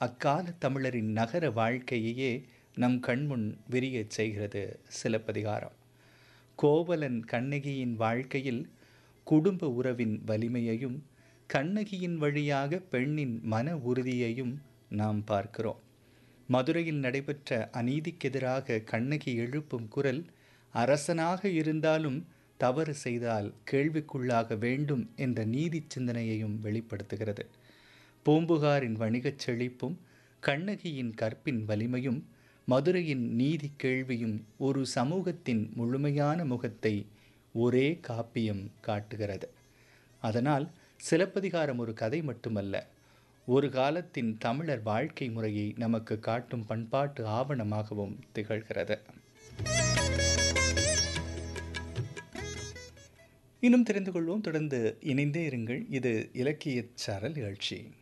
அக்கால தமிழரின் நகர வாழ்க்கையையே நம் கண்முன் விரியச் செய்கிறது சிலப்பதிகாரம் கோவலன் கண்ணகியின் வாழ்க்கையில் குடும்ப உறவின் வலிமையையும் கண்ணகியின் வழியாக பெண்ணின் மன உறுதியையும் நாம் பார்க்கிறோம் மதுரையில் நடைபெற்ற அநீதிக்கெதிராக கண்ணகி எழுப்பும் குரல் அரசனாக இருந்தாலும் தவறு செய்தால் கேள்விக்குள்ளாக வேண்டும் என்ற நீதி சிந்தனையையும் வெளிப்படுத்துகிறது பூம்புகாரின் வணிகச் செழிப்பும் கண்ணகியின் கற்பின் வலிமையும் மதுரையின் நீதி கேள்வியும் ஒரு சமூகத்தின் முழுமையான முகத்தை ஒரே காப்பியம் காட்டுகிறது அதனால் சிலப்பதிகாரம் ஒரு கதை மட்டுமல்ல ஒரு காலத்தின் தமிழர் வாழ்க்கை முறையை நமக்கு காட்டும் பண்பாட்டு ஆவணமாகவும் திகழ்கிறது இன்னும் தெரிந்து கொள்வோம் தொடர்ந்து இணைந்தே இருங்கள் இது இலக்கியச் சாரல் நிகழ்ச்சி